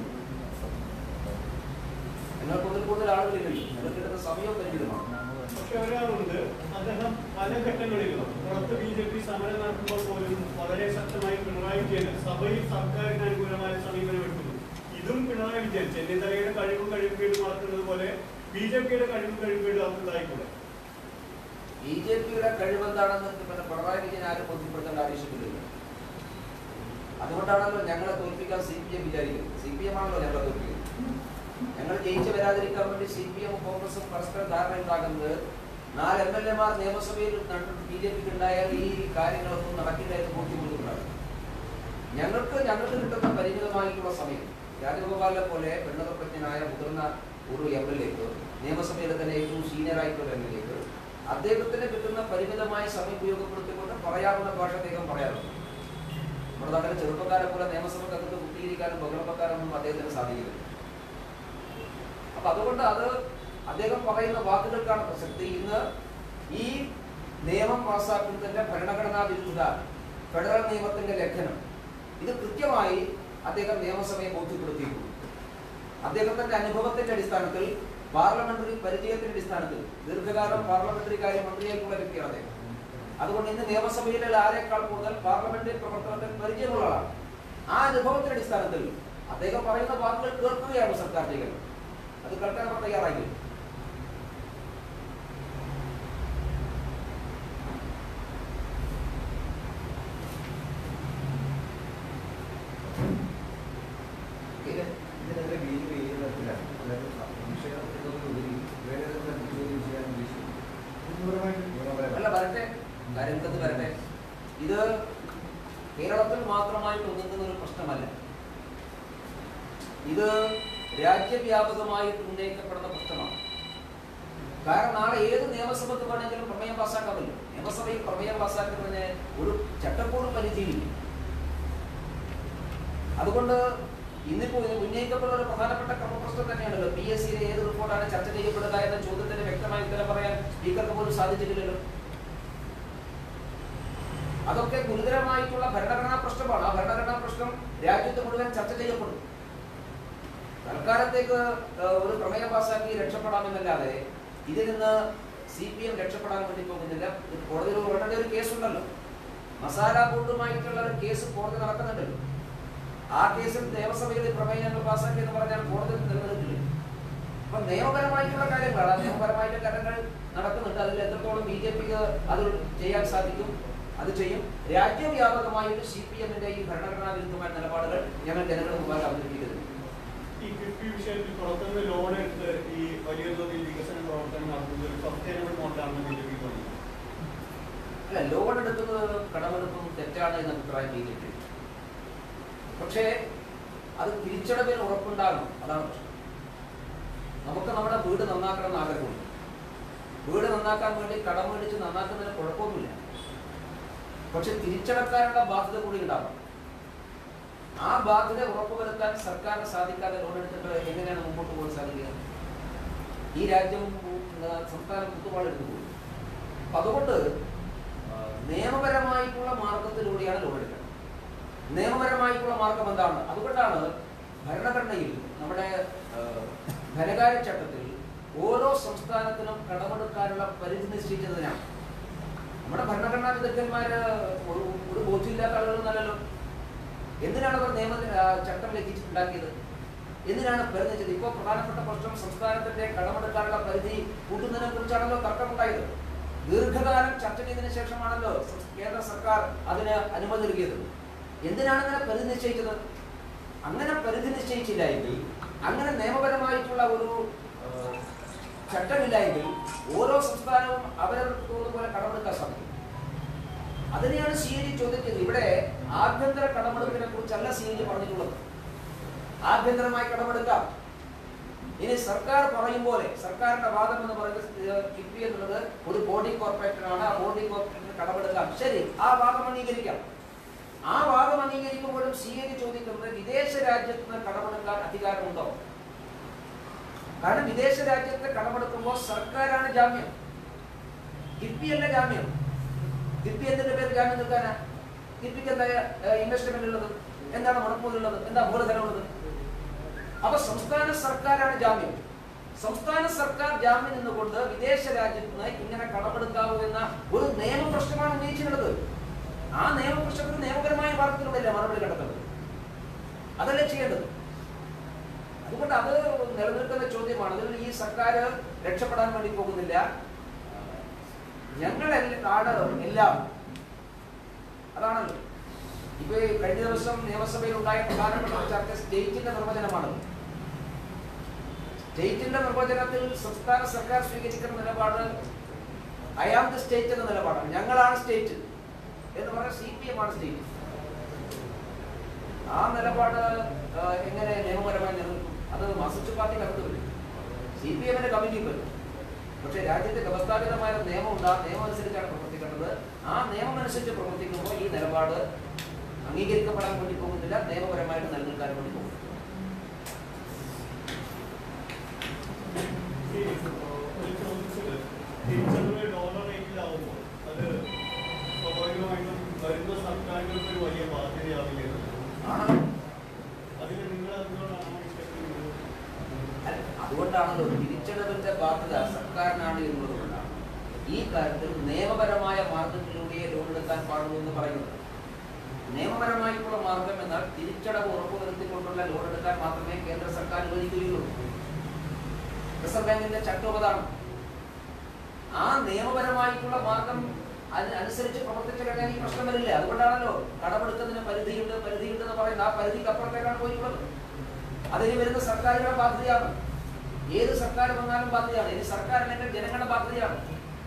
നിങ്ങൾ കൂടുതൽ കൂടുതൽ ആളുകളില്ല നിങ്ങൾക്ക് കിട്ടുന്ന സമയവും പരിമിതമാണ് പക്ഷെ ഒരാളുണ്ട് അദ്ദേഹം പല ഘട്ടങ്ങളിലും പുറത്ത് ബി ജെ പി സമരം നടത്തുമ്പോൾ പോലും വളരെ ശക്തമായി പിണറായി വിജയൻ സഭയിൽ സർക്കാരിന് അനുകൂലമായ സമീപനം എടുക്കുന്നു ഇതും പിണറായി വിജയൻ ചെന്നിത്തലയുടെ കഴിവും കഴിവുകേടും നടത്തുന്നത് പോലെ ബി ജെ പിയുടെ കഴിവും കഴിവുകേടും അവർക്കുണ്ടായിക്കൂടെ ബി ജെ പിയുടെ കഴിവെന്താണെന്ന് പിന്നെ പിണറായി വിജയൻ ആരും ബോധ്യപ്പെടുത്തേണ്ട ആവശ്യമില്ലല്ലോ അതുകൊണ്ടാണല്ലോ ഞങ്ങളെ തോൽപ്പിക്കാൻ സി പി എം വിചാരിക്കുന്നത് സി പി എം ആണല്ലോ ഞങ്ങളെ തോൽപ്പിക്കുന്നത് ഞങ്ങൾ ജയിച്ചു വരാതിരിക്കാൻ വേണ്ടി സി പി എം കോൺഗ്രസും പരസ്പരം ധാരണ ഉണ്ടാക്കുന്നത് നാല് എം എൽ എമാർ നിയമസഭയിൽ ബി ജെ പിക്ക് ഉണ്ടായാൽ ഈ കാര്യങ്ങളൊന്നും നടക്കില്ല എന്ന് ബോധ്യപ്പെടുത്തുന്നതാണ് ഞങ്ങൾക്ക് ഞങ്ങൾക്ക് കിട്ടുന്ന പരിമിതമായിട്ടുള്ള സമയം രാജഗോപാലിനെ പോലെ പെണ്ണതപ്രജ്ഞനായ മുതിർന്ന ഒരു എം എൽ എക്ക് നിയമസഭയിലെ തന്നെ ഏറ്റവും സീനിയർ ആയിട്ടുള്ള എം എൽ എക്ക് അദ്ദേഹത്തിന് കിട്ടുന്ന പരിമിതമായ സമയം ഉപയോഗപ്പെടുത്തിക്കൊണ്ട് പറയാവുന്ന ഭാഷ അദ്ദേഹം പറയാറുണ്ട് നമ്മുടെ നാട്ടിലെ ചെറുപ്പക്കാരെ പോലെ നിയമസഭക്കകത്ത് കുത്തിയിരിക്കാനും ബഹളപ്പെക്കാനൊന്നും അദ്ദേഹത്തിന് സാധിക്കില്ല അപ്പൊ അതുകൊണ്ട് അത് അദ്ദേഹം പറയുന്ന വാക്കുകൾക്കാണ് പ്രസക്തി ഇന്ന് ഈ നിയമം പാസ്സാക്കുന്നതിന്റെ ഭരണഘടനാ വിരുദ്ധ ഫെഡറൽ നിയമത്തിന്റെ ലംഘനം ഇത് കൃത്യമായി അദ്ദേഹം നിയമസഭയെ ബോധ്യപ്പെടുത്തിയിട്ടുണ്ട് അദ്ദേഹത്തിന്റെ അനുഭവത്തിന്റെ അടിസ്ഥാനത്തിൽ പാർലമെന്ററി പരിചയത്തിന്റെ അടിസ്ഥാനത്തിൽ ദീർഘകാലം പാർലമെന്ററി കാര്യ മന്ത്രിയായിട്ടുള്ള വ്യക്തിയാണ് അദ്ദേഹം അതുകൊണ്ട് ഇന്ന് നിയമസഭയിലെ ആരെക്കാൾ കൂടുതൽ പാർലമെന്ററി പ്രവർത്തനത്തിൽ പരിചയമുള്ള ആളാണ് ആ അനുഭവത്തിന്റെ അടിസ്ഥാനത്തിൽ അദ്ദേഹം പറയുന്ന വാക്കുകൾ കേൾക്കുകയാണ് സർക്കാർ ചെയ്യുന്നത് അത് കേൾക്കാൻ അവർ തയ്യാറായില്ല ഇതിന് ഇതിനെതിരെ ബി ജെ പി ഏത് തരത്തിലാണ് അതായത് നിഷേധത്തിനുപരി വേറെ തരത്തിൽ ചോദ്യം ചെയ്യാൻ ഉദ്ദേശിക്കുന്നു നിയമപരമായി അല്ല വരട്ടെ കാര്യങ്ങൾക്ക് വരട്ടെ ഇത് കേരളത്തിൽ മാത്രമായിട്ട് ഒതുങ്ങുന്ന ഒരു പ്രശ്നമല്ല ഇത് രാജ്യവ്യാപകമായിട്ട് ഉന്നയിക്കപ്പെടുന്ന പ്രശ്നമാണ് കാരണം നാളെ ഏത് നിയമസഭക്ക് വേണമെങ്കിലും പ്രമേയം പാസ്സാക്കാമല്ലോ നിയമസഭയിൽ പ്രമേയം പാസ്സാക്കുന്നതിന് ഒരു ചട്ടക്കൂടും പരിധിയില്ല അതുകൊണ്ട് ഇന്നിപ്പോ ഇത് ഉന്നയിക്കപ്പെടുന്ന ഒരു പ്രധാനപ്പെട്ട ക്രമപ്രശ്നം തന്നെയാണല്ലോ പി എസ് സിയിലെ ഏത് റിപ്പോർട്ടാണ് ചർച്ച ചെയ്യപ്പെടുക എന്ന ചോദ്യത്തിന് വ്യക്തമായ ഉത്തരം പറയാൻ സ്പീക്കർക്ക് പോലും സാധിച്ചിട്ടില്ലല്ലോ അതൊക്കെ ഗുരുതരമായിട്ടുള്ള ഭരണഘടനാ പ്രശ്നമാണ് ആ ഭരണഘടനാ പ്രശ്നം രാജ്യത്ത് മുഴുവൻ ചർച്ച ചെയ്യപ്പെടും തൽക്കാലത്തേക്ക് ഏഹ്, ഒരു പ്രമേയം പാസ്സാക്കി രക്ഷപ്പെടാമെന്നല്ലാതെ ഇതിൽ നിന്ന് സി പി എം രക്ഷപ്പെടാൻ വേണ്ടി പോകുന്നില്ല ഇത് കോടതിയിൽ ഉടനെ ഒരു കേസുണ്ടല്ലോ മസാല ബോർഡുമായിട്ടുള്ള ഒരു കേസ് കോടതി നടക്കുന്നുണ്ടല്ലോ ആ കേസിൽ നിയമസഭയിൽ പ്രമേയങ്ങൾ പാസ്സാക്കി എന്ന് പറഞ്ഞാൽ കോടതി നിലനിൽക്കില്ല അപ്പൊ നിയമപരമായിട്ടുള്ള കാര്യങ്ങളാണ് ആ നിയമപരമായിട്ടുള്ള കാര്യങ്ങൾ നടക്കുന്നുണ്ട് അതിൽ എത്രത്തോളം ബി ജെ പിക്ക് അത് ചെയ്യാൻ സാധിക്കും അത് ചെയ്യും രാജ്യവ്യാപകമായിട്ട് സി പി എമ്മിന്റെ ഈ ഭരണഘടനാ വിരുദ്ധമായ നിലപാടുകൾ ഞങ്ങൾ ജനങ്ങളുടെ മുമ്പാകെ അവതരിപ്പിക്കുന്നത് ഈ കിഫ്ബി വിഷയത്തിൽ പുറത്തുനിന്ന് ലോൺ എടുത്ത് ഈ വലിയ തോതിൽ വികസന പ്രവർത്തനം നടത്തുന്നത് ഒരു സസ്റ്റൈനബിൾ മോഡലാണെന്ന് ബി ജെ പി തോന്നുന്നു അല്ല ലോൺ എടുക്കുന്നത് കടമെടുക്കുന്നതും തെറ്റാണ് എന്ന അഭിപ്രായം ബി ജെ പി പക്ഷേ അത് തിരിച്ചടവിന് ഉറപ്പുണ്ടാകണം അതാണ് പ്രശ്നം നമുക്ക് നമ്മുടെ വീട് നന്നാക്കണം എന്ന് ആഗ്രഹമുണ്ട് വീട് നന്നാക്കാൻ വേണ്ടി കടം മേടിച്ച് നന്നാക്കുന്നതിന് കുഴപ്പമൊന്നുമില്ല പക്ഷെ തിരിച്ചടക്കാനുള്ള ബാധ്യത കൂടി ഉണ്ടാകും ആ ബാധ്യത ഉറപ്പുവരുത്താൻ സർക്കാരിന് സാധിക്കാതെ ലോൺ എടുത്തിട്ട് എങ്ങനെയാണ് മുമ്പോട്ട് പോകാൻ സാധിക്കുക ഈ രാജ്യം ഉം, സംസ്ഥാനം കുത്തുപാടെടുത്തു പോകും അപ്പൊ അതുകൊണ്ട് ആ, നിയമപരമായിട്ടുള്ള മാർഗത്തിലൂടെ നിയമപരമായിട്ടുള്ള മാർഗം എന്താണ് അതുകൊണ്ടാണ് ഭരണഘടനയിൽ നമ്മുടെ ആ, ധനകാര്യ ചട്ടത്തിൽ ഓരോ സംസ്ഥാനത്തിനും കടമെടുക്കാനുള്ള പരിധി നിശ്ചയിച്ചതിനാണ് നമ്മുടെ ഭരണഘടനാ വിദഗ്ധന്മാര് ഒരു ഒരു ബോധ്യമില്ലാത്ത ആളുകളൊന്നല്ലല്ലോ എന്തിനാണ് അവർ നിയമ ആ, ചട്ടം ലംഘിച്ചിട്ടുണ്ടാക്കിയത് എന്തിനാണ് പരിധിച്ചത് ഇപ്പോൾ പ്രധാനപ്പെട്ട പ്രശ്നം സംസ്ഥാനത്തിന്റെ കടമെടുക്കാനുള്ള പരിധി കൂട്ടുന്നതിനെ കുറിച്ചാണല്ലോ തർക്കമുണ്ടായത് ദീർഘകാലം ചർച്ച ചെയ്തതിനു ശേഷമാണല്ലോ സം- കേന്ദ്ര സർക്കാർ അതിന് അനുമതി നൽകിയത് എന്തിനാണ് അങ്ങനെ പരിധി നിശ്ചയിച്ചത് അങ്ങനെ പരിധി നിശ്ചയിച്ചില്ല എങ്കിൽ അങ്ങനെ നിയമപരമായിട്ടുള്ള ഒരു ആ, ചട്ടമില്ലായെങ്കിൽ ഓരോ സംസ്ഥാനവും അവരവർക്ക് തോന്നുന്ന പോലെ കടമെടുക്കാൻ സാധിക്കും അതിനെയാണ് സി എ ജി ചോദ്യം ചെയ്തത് ഇവിടെ ആഭ്യന്തര കടമെടുപ്പിനെ കുറിച്ചല്ല സി എ ജി പറഞ്ഞിട്ടുള്ളത് ആഭ്യന്തരമായി കടമെടുക്കാം ഇനി സർക്കാർ പറയും പോലെ സർക്കാരിന്റെ വാദം എന്ന് പറയുന്നത് ഏഹ്, കിഫ്ബി എന്നുള്ളത് ഒരു ബോഡി കോർപ്പറേഷനാണ് ആ ബോഡി കോർപ്പറേഷന് കടമെടുക്കാം ശരി ആ വാദം അംഗീകരിക്കാം ആ വാദം അംഗീകരിക്കുമ്പോഴും സി എ ജി ചോദിക്കുന്നത് വിദേശ രാജ്യത്ത് നിന്ന് കടമെടുക്കാൻ അധികാരമുണ്ടോ കാരണം വിദേശ രാജ്യത്ത് കടമെടുക്കുമ്പോൾ സർക്കാരാണ് ജാമ്യം കിഫ്ബി അല്ല ജാമ്യം കിഫ്ബി എന്തിന്റെ പേര് ജാമ്യം നിൽക്കാനാ കിഫ്ബിക്ക് എന്താ ഇൻവെസ്റ്റ്മെന്റ് ഉള്ളത് എന്താണ് മുടക്കുള്ളത് എന്താ മൂലധനം ഉള്ളത് അപ്പൊ സംസ്ഥാന സർക്കാരാണ് ജാമ്യം സംസ്ഥാന സർക്കാർ ജാമ്യം നിന്നുകൊണ്ട് വിദേശ രാജ്യത്ത് നിന്ന് ഇങ്ങനെ കടമെടുക്കാവൂ എന്ന ഒരു നിയമപ്രശ്നമാണ് ഉന്നയിച്ചിട്ടുള്ളത് ആ നിയമപ്രശ്നത്തിന് നിയമപരമായ മാർഗത്തിലൂടെയല്ലേ മറുപടി കണ്ടെത്തേണ്ടത് അതല്ലേ ചെയ്യേണ്ടത് അതുകൊണ്ട് അത് നിലനിൽക്കുന്ന ചോദ്യമാണ് അതിൽ ഈ സർക്കാർ രക്ഷപ്പെടാൻ വേണ്ടി പോകുന്നില്ല ഞങ്ങൾ നാട് എല്ലാം അതാണല്ലോ ഇപ്പൊ ഈ കഴിഞ്ഞ ദിവസം നിയമസഭയിൽ ഉണ്ടായ പ്രധാനപ്പെട്ട ഒരു ചർച്ച സ്റ്റേറ്റിന്റെ നിർവചനമാണ് സ്റ്റേറ്റിന്റെ നിർവചനത്തിൽ സംസ്ഥാന സർക്കാർ സ്വീകരിക്കുന്ന നിലപാട് ഐ ആം ദി സ്റ്റേറ്റ് എന്ന നിലപാടാണ് ഞങ്ങളാണ് സ്റ്റേറ്റ് എന്ന് പറഞ്ഞാൽ സി പി എം ആണ് സ്റ്റേറ്റ് ആ നിലപാട് ആ, എങ്ങനെ നിയമപരമായി നിലനിൽക്കും അത് മാർസിസ്റ്റ് പാർട്ടിക്ക് അകത്ത് വരും സി പി എമ്മിന്റെ കമ്മിറ്റി വരും പക്ഷേ രാജ്യത്തെ വ്യവസ്ഥാപിതമായ ഒരു നിയമമുണ്ട് ആ നിയമം അനുസരിച്ചാണ് പ്രവർത്തിക്കേണ്ടത് ആ നിയമം അനുസരിച്ച് പ്രവർത്തിക്കുമ്പോൾ ഈ നിലപാട് അംഗീകരിക്കപ്പെടാൻ വേണ്ടി പോകുന്നില്ല നിയമപരമായിട്ട് നിലനിൽക്കാൻ വേണ്ടി പോകുന്നു ഈ, ഒരു ചോദിച്ചത് തിരിച്ചറിവ് ഡോളർ റേറ്റിലാവുമ്പോൾ അത് സ്വാഭാവികമായിട്ടും വരുന്ന സർക്കാരുകൾക്ക് ഒരു വലിയ ബാധ്യതയാവില്ലേ ആണല്ലോ അതിന് നിങ്ങൾ എന്തുകൊണ്ടാണ് വിശ്വസിക്കുന്നത് അല്ല, അതുകൊണ്ടാണല്ലോ തിരിച്ചടവിന്റെ ബാധ്യത സർക്കാരിനാണ് എന്നുള്ളത് കൊണ്ടാണ് ഈ കാര്യത്തിൽ നിയമപരമായ മാർഗത്തിലൂടെ ലോൺ എടുക്കാൻ പാടുള്ളൂ എന്ന് പറയുന്നത് നിയമപരമായിട്ടുള്ള മാർഗം എന്നാൽ തിരിച്ചടവ് ഉറപ്പുവരുത്തിക്കൊണ്ടുള്ള ലോൺ എടുക്കാൻ മാത്രമേ കേന്ദ്ര സർക്കാർ അനുവദിക്കുകയുള്ളൂ റിസർവ് ബാങ്കിന്റെ ചട്ടം അതാണ് ആ നിയമപരമായിട്ടുള്ള മാർഗം അതിന് അനുസരിച്ച് പ്രവർത്തിച്ചു കഴിഞ്ഞാൽ ഈ പ്രശ്നം വരില്ല അതുകൊണ്ടാണല്ലോ കടമെടുക്കുന്നതിന് പരിധിയുണ്ട് പരിധിയുണ്ട് എന്ന് പറയുന്നത് ആ പരിധിക്ക് അപ്പുറത്തേക്കാണ് പോയിട്ടുള്ളത് അതിന് വരുന്ന സർക്കാരുകളുടെ ബാധ്യതയാണ് ഏത് സർക്കാർ വന്നാലും ബാധ്യതയാണ് ഇനി സർക്കാർ അല്ലെങ്കിൽ ജനങ്ങളുടെ ബാധ്യതയാണ്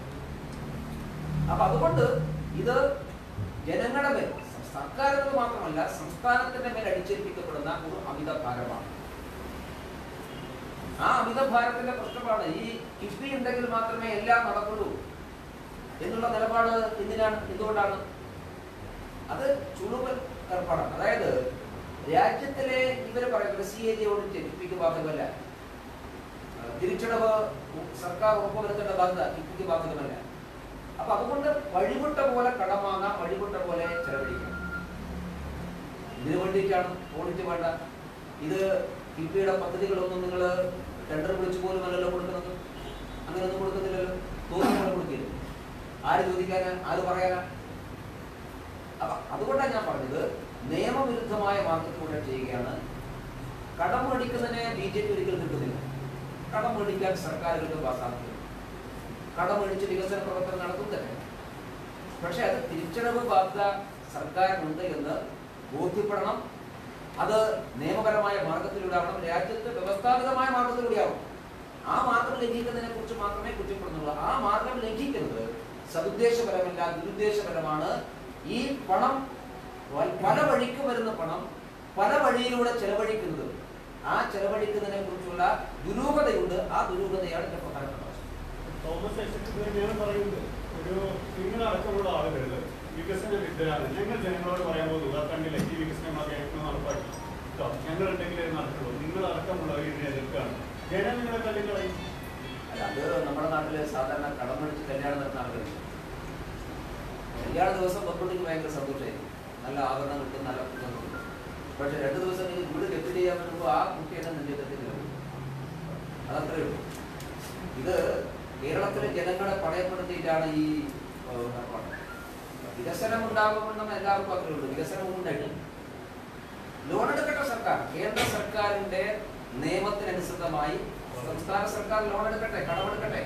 അപ്പൊ അതുകൊണ്ട് ഇത് ജനങ്ങളുടെ മേൽ സർക്കാർ എന്നത് മാത്രമല്ല സംസ്ഥാനത്തിന്റെ മേൽ അടിച്ചേൽപ്പിക്കപ്പെടുന്ന ഒരു അമിത ഭാരമാണ് ആ അമിത ഭാരത്തിന്റെ പ്രശ്നമാണ് ഈ കിഫ്ബി ഉണ്ടെങ്കിൽ മാത്രമേ എല്ലാം നടക്കുള്ളൂ എന്നുള്ള നിലപാട് എന്തിനാണ് എന്തുകൊണ്ടാണ് അത് ചുളുവൽ ഏർപ്പാടാണ് അതായത് രാജ്യത്തിലെ ഇവർ പറയുന്നത് സി എ ജി ഓഡിറ്റ് കിഫ്ബിക്ക് ബാധകമല്ല ആ, തിരിച്ചടവ് സർക്കാർ ഉറപ്പുവരുത്തേണ്ട ബാധ്യത കിഫ്ബിക്ക് ബാധകമല്ല അപ്പൊ അതുകൊണ്ട് വഴിവിട്ട പോലെ കടം വാങ്ങാം വഴിവിട്ട പോലെ ചെലവഴിക്കാം ഇതിനു വേണ്ടിയിട്ടാണ് ഓഡിറ്റ് വേണ്ട ഇത് കിഫ്ബിയുടെ പദ്ധതികളൊന്നും നിങ്ങൾ ടെൻഡർ വിളിച്ചു പോലും അല്ലല്ലോ കൊടുക്കുന്നത് അങ്ങനെയൊന്നും കൊടുക്കുന്നില്ലല്ലോ തോന്നി പോലെ കൊടുക്കില്ല ആര് ചോദിക്കാനാ ആര് പറയാനാ അപ്പൊ അതുകൊണ്ടാണ് ഞാൻ പറഞ്ഞത് നിയമവിരുദ്ധമായ മാർഗത്തിലൂടെ ചെയ്യുകയാണ് കടം മേടിക്കുന്നതിനെ ബി ജെ പി ഒരിക്കലും കിട്ടുന്നില്ല കടം മേടിക്കാൻ സർക്കാരുകൾക്ക് സാധിക്കും കടം മേടിച്ച് വികസന പ്രവർത്തനം നടത്തും തന്നെ പക്ഷെ അത് തിരിച്ചടവ് ബാധ്യത സർക്കാരിനുണ്ട് എന്ന് ബോധ്യപ്പെടണം അത് നിയമപരമായ മാർഗത്തിലൂടെ ആവണം രാജ്യത്ത് വ്യവസ്ഥാപിതമായ മാർഗത്തിലൂടെ ആവണം ആ മാർഗം ലംഘിക്കുന്നതിനെ കുറിച്ച് മാത്രമേ കുറ്റപ്പെടുന്നുള്ളൂ ആ മാർഗം ലംഘിക്കുന്നത് സതുദ്ദേശപരമല്ല ദുരുദ്ദേശപരമാണ് ഈ പണം വ- പല വഴിക്ക് വരുന്ന പണം പല വഴിയിലൂടെ ചെലവഴിക്കുന്നത് ആ ചെലവഴിക്കുന്നതിനെ കുറിച്ചുള്ള ദുരൂഹതയുണ്ട് ആ ദുരൂഹതയാണ് എന്റെ പ്രധാനപ്പെട്ട പ്രശ്നം തോമസ് ഐസക് തന്നെയാണ് പറയുന്നത് ഒരു നിങ്ങളടക്കമുള്ള ആളുകൾ വികസന വിദ്യരാണ് ഞങ്ങൾ ജനങ്ങളോട് പറയാൻ പോകുന്നത് ആ കണ്ടില്ല ഈ വികസനം ഞങ്ങൾ നടപ്പാക്കി കേട്ടോ ഞങ്ങൾ ഉണ്ടെങ്കിലേ ഇത് നടക്കുള്ളൂ നിങ്ങൾ അടക്കമുള്ളവർ ഇതിനെ എതിർക്കുകയാണ് ജനം നിങ്ങളെ തള്ളിക്കളയും അല്ല, അത് നമ്മുടെ നാട്ടില് സാധാരണ കടം മേടിച്ച് കല്യാണം നടത്തുന്ന ആളുകൾ കല്യാണ ദിവസം ബന്ധുണ്ടെങ്കിൽ ഭയങ്കര സന്തോഷമായിരിക്കും നല്ല ആഭരണം കിട്ടും നല്ല പുസ്തകം കിട്ടും പക്ഷെ രണ്ട് ദിവസം കഴിഞ്ഞ് വീട് കെട്ട് ചെയ്യാൻ പറ്റുമ്പോൾ ആ കുട്ടിയുടെ നെഞ്ചത്തിൽ അതത്രേ ഉള്ളൂ ഇത് കേരളത്തിലെ ജനങ്ങളെ പണയപ്പെടുത്തിയിട്ടാണ് ഈ ഏഹ്, നടപ്പാട് വികസനം ഉണ്ടാകുമെന്ന് എല്ലാവർക്കും അറിയുള്ളൂ വികസനവും ഉണ്ടായിട്ടില്ല ലോൺ എടുക്കട്ടെ സർക്കാർ കേന്ദ്ര സർക്കാരിന്റെ നിയമത്തിനനുസൃതമായി സംസ്ഥാന സർക്കാർ ലോൺ എടുക്കട്ടെ കടമെടുക്കട്ടെ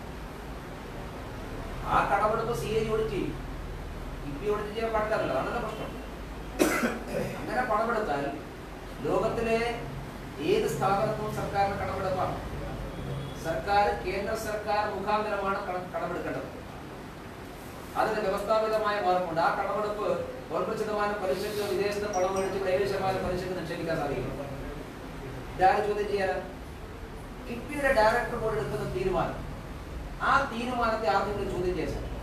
ആ കടമെടുപ്പ് സി ഐ ഓഡിറ്റ് ചെയ്യും ഇപ്പി ഓഡിറ്റ് ചെയ്യാൻ പാടില്ലല്ലോ അതാണല്ലോ പ്രശ്നം അങ്ങനെ പണമെടുത്താൽ ലോകത്തിലെ ഏത് സ്ഥാപനത്തിനും സർക്കാരിന് കടമെടുപ്പാണ് സർക്കാർ കേന്ദ്ര സർക്കാർ മുഖാന്തരമാണ് കട- കടമെടുക്കേണ്ടത് അതിന് വ്യവസ്ഥാപിതമായ മാർഗമുണ്ട് ആ കടമെടുപ്പ് ഒൻപത് ശതമാനം പലിശക്ക് വിദേശത്ത് പണം മേടിച്ച് ഇവിടെ ഏഴ് ശതമാനം പലിശക്ക് നിക്ഷേപിക്കാൻ സാധിക്കും ഇതാര് ചോദ്യം ചെയ്യാൻ കിഫ്ബിയുടെ ഡയറക്ടർ ബോർഡ് എടുക്കുന്ന തീരുമാനം ആ തീരുമാനത്തെ ആദ്യം ചോദ്യം ചെയ്യാൻ സാധിക്കും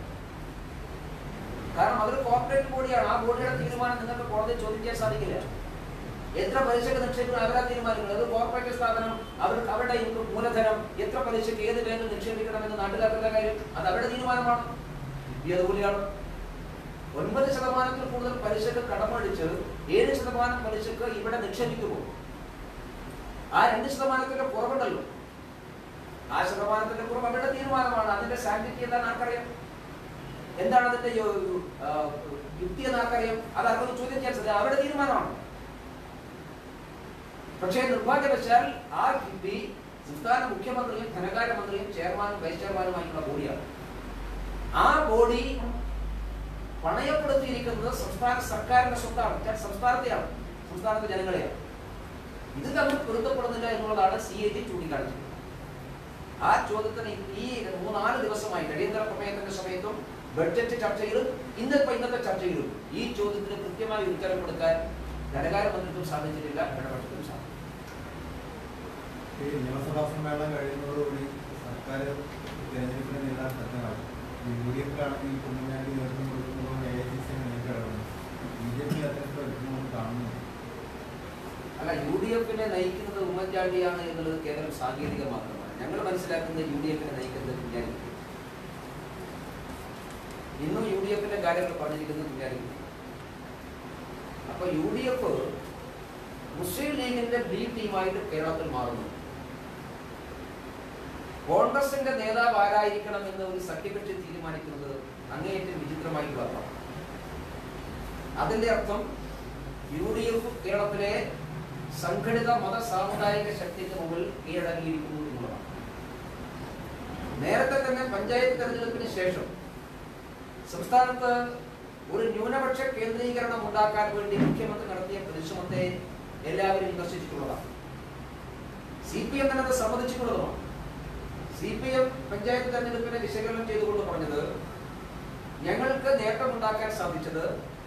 കാരണം അതൊരു കോർപ്പറേറ്റ് ബോഡിയാണ് ആ ബോഡിയുടെ തീരുമാനം നിങ്ങൾക്ക് കോടതിയിൽ ചോദ്യം ചെയ്യാൻ സാധിക്കില്ല എത്ര പലിശക്ക് നിക്ഷേപിക്കണം അവരാ തീരുമാനിക്കുന്നത് അത് കോർപ്പറേറ്റ് സ്ഥാപനം അവർക്ക് അവരുടെ ഇൻകം മൂലധനം എത്ര പലിശക്ക് ഏത് ബാങ്കിൽ നിക്ഷേപിക്കണമെന്ന് നാട്ടുകാർക്കുള്ള കാര്യം അത് അവരുടെ തീരുമാനമാണ് ഈ അതുപോലെയാണ് ഒൻപത് ശതമാനത്തിൽ കൂടുതൽ പലിശക്ക് കടമടിച്ച് ഏഴ് ശതമാനം പലിശക്ക് ഇവിടെ നിക്ഷേപിക്കുമ്പോൾ ആ രണ്ട് ശതമാനത്തിന്റെ കുറവുണ്ടല്ലോ ആ ശതമാനത്തിന്റെ കുറവ് അവരുടെ തീരുമാനമാണ് അതിന്റെ സാങ്കേതിക എന്താണെന്ന് ആർക്കറിയാം എന്താണ് അതിന്റെ യോ- ആ, യുക്തി എന്ന് ആർക്കറിയാം അത് ആർക്കും ചോദ്യം ചെയ്യാൻ സാധിക്കും അവരുടെ തീരുമാനമാണ് പക്ഷേ നിർഭാഗ്യവശാൽ ആ കിഫ്ബി സംസ്ഥാന മുഖ്യമന്ത്രിയും ധനകാര്യമന്ത്രിയും ചെയർമാനും വൈസ് ചെയർമാനുമായിട്ടുള്ള ബോഡിയാണ് ആ ബോഡി പണയപ്പെടുത്തിയിരിക്കുന്നത് സംസ്ഥാന സർക്കാരിന്റെ സ്വത്താണ് വെച്ചാൽ സംസ്ഥാനത്തെയാണ് സംസ്ഥാനത്തെ ജനങ്ങളെയാണ് ഇത് തമ്മിൽ പൊരുത്തപ്പെടുന്നില്ല എന്നുള്ളതാണ് സി എ ജി ചൂണ്ടിക്കാണിച്ചത് ആ ചോദ്യത്തിന് ഈ മൂന്നാല് ദിവസമായി അടിയന്തര പ്രമേയത്തിന്റെ സമയത്തും ബഡ്ജറ്റ് ചർച്ചയിലും ഇന്നിപ്പോ ഇന്നത്തെ ചർച്ചയിലും ഈ ചോദ്യത്തിന് കൃത്യമായി ഉത്തരം കൊടുക്കാൻ ധനകാര്യ മന്ത്രിക്കും സാധിച്ചിട്ടില്ല ഇടപെടലും സാധിച്ചു ഈ നിയമസഭാ സമ്മേളനം കഴിയുന്നതോടുകൂടി സർക്കാർ തെരഞ്ഞെടുപ്പിനെ നേരിടാൻ സജ്ജമാകും യു ഡി എഫിലാണെങ്കിൽ കുഞ്ഞുനാടി നേതൃത്വം കൊടുക്കുന്നതോട് എ ഐ സി സി നേരിടുന്നു ബി ജെ പി അത്തരത്തിൽ എടുക്കുമെന്ന് കാണുന്നു അല്ല യു ഡി എഫിനെ നയിക്കുന്നത് ഉമ്മൻചാണ്ടിയാണ് എന്നുള്ളത് കേവലം സാങ്കേതിക മാത്രമാണ് ഞങ്ങൾ മനസ്സിലാക്കുന്നത് യു ഡി എഫിനെ നയിക്കുന്നത് കുഞ്ഞാലിക്കുട്ടി ഇന്നും യു ഡി എഫിന്റെ കാര്യങ്ങൾ പറഞ്ഞിരിക്കുന്നത് കുഞ്ഞാലിക്കുട്ടി അപ്പൊ യു ഡി എഫ് മുസ്ലിം ലീഗിന്റെ ബി ടീമായിട്ട് കേരളത്തിൽ മാറുന്നു കോൺഗ്രസിന്റെ നേതാവ് ആരായിരിക്കണം എന്ന് ഒരു സഖ്യകക്ഷി തീരുമാനിക്കുന്നത് അങ്ങേയറ്റം വിചിത്രമായിട്ടുള്ള അർത്ഥമാണ് അതിന്റെ അർത്ഥം യു ഡി എഫ് കേരളത്തിലെ സംഘടിത മത സാമുദായിക ശക്തിക്ക് മുമ്പിൽ കീഴടങ്ങിയിരിക്കുന്നു എന്നുള്ളതാണ് നേരത്തെ തന്നെ പഞ്ചായത്ത് തെരഞ്ഞെടുപ്പിന് ശേഷം സംസ്ഥാനത്ത് ഒരു ന്യൂനപക്ഷ കേന്ദ്രീകരണം ഉണ്ടാക്കാൻ വേണ്ടി മുഖ്യമന്ത്രി നടത്തിയ പരിശ്രമത്തെ എല്ലാവരും വിമർശിച്ചിട്ടുള്ളതാണ് സി പി എം തന്നെ അത് സമ്മതിച്ചിട്ടുള്ളതുമാണ് സി പി എം പഞ്ചായത്ത് തെരഞ്ഞെടുപ്പിനെ വിശകലനം ചെയ്തുകൊണ്ട് പറഞ്ഞത് ഞങ്ങൾക്ക് നേട്ടമുണ്ടാക്കാൻ സാധിച്ചത്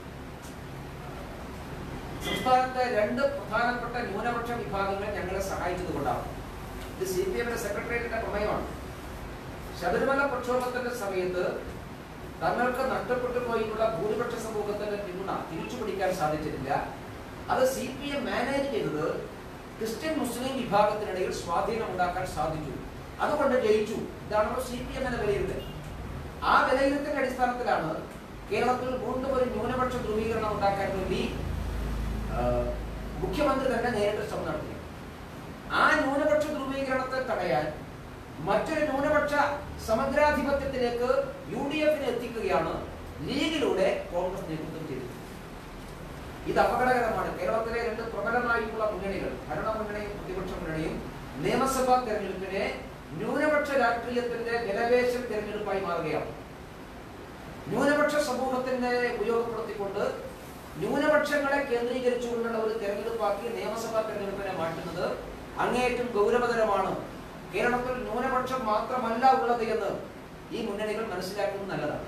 സംസ്ഥാനത്തെ രണ്ട് പ്രധാനപ്പെട്ട ന്യൂനപക്ഷ വിഭാഗങ്ങൾ ഞങ്ങളെ സഹായിച്ചത് കൊണ്ടാണ് ഇത് സി പി എമ്മിന്റെ സെക്രട്ടേറിയറ്റിന്റെ പ്രമേയമാണ് ശബരിമല പ്രക്ഷോഭത്തിന്റെ സമയത്ത് തങ്ങൾക്ക് നഷ്ടപ്പെട്ടു പോയിട്ടുള്ള ഭൂരിപക്ഷ സമൂഹത്തിന്റെ പിന്തുണ തിരിച്ചു പിടിക്കാൻ സാധിച്ചിട്ടില്ല അത് സി പി എം മാനേജ് ചെയ്തത് ക്രിസ്ത്യൻ മുസ്ലിം വിഭാഗത്തിനിടയിൽ സ്വാധീനം ഉണ്ടാക്കാൻ സാധിച്ചു അതുകൊണ്ട് ജയിച്ചു ഇതാണല്ലോ സി പി എമ്മിന്റെ വിലയിരുത്തൽ ആ വിലയിരുത്തലിന്റെ അടിസ്ഥാനത്തിലാണ് കേരളത്തിൽ വീണ്ടും ഒരു ന്യൂനപക്ഷ ധ്രുവീകരണം ഉണ്ടാക്കാൻ വേണ്ടി ആ, മുഖ്യമന്ത്രി തന്നെ നേരിട്ട് ശ്രമം നടത്തി ആ ന്യൂനപക്ഷ ധ്രുവീകരണത്തെ തടയാൻ മറ്റൊരു ന്യൂനപക്ഷ സമഗ്രാധിപത്യത്തിലേക്ക് യു ഡി എഫിനെ എത്തിക്കുകയാണ് ലീഗിലൂടെ കോൺഗ്രസ് നേതൃത്വം ചെയ്തത് ഇത് അപകടകരമാണ് കേരളത്തിലെ രണ്ട് പ്രബലമായിട്ടുള്ള മുന്നണികൾ ഭരണ മുന്നണിയും പ്രതിപക്ഷ മുന്നണിയും നിയമസഭാ തെരഞ്ഞെടുപ്പിനെ ന്യൂനപക്ഷ രാഷ്ട്രീയത്തിന്റെ വിലവേശൽ തെരഞ്ഞെടുപ്പായി മാറുകയാണ് ന്യൂനപക്ഷ സമൂഹത്തിന്റെ ഉപയോഗപ്പെടുത്തിക്കൊണ്ട് ന്യൂനപക്ഷങ്ങളെ കേന്ദ്രീകരിച്ചുകൊണ്ടുള്ള ഒരു തെരഞ്ഞെടുപ്പാക്കി നിയമസഭാ തെരഞ്ഞെടുപ്പിനെ മാറ്റുന്നത് അങ്ങേയറ്റം ഗൗരവതരമാണ് കേരളത്തിൽ ന്യൂനപക്ഷം മാത്രമല്ല ഉള്ളത് എന്ന് ഈ മുന്നണികൾ മനസ്സിലാക്കുന്നത് നല്ലതാണ്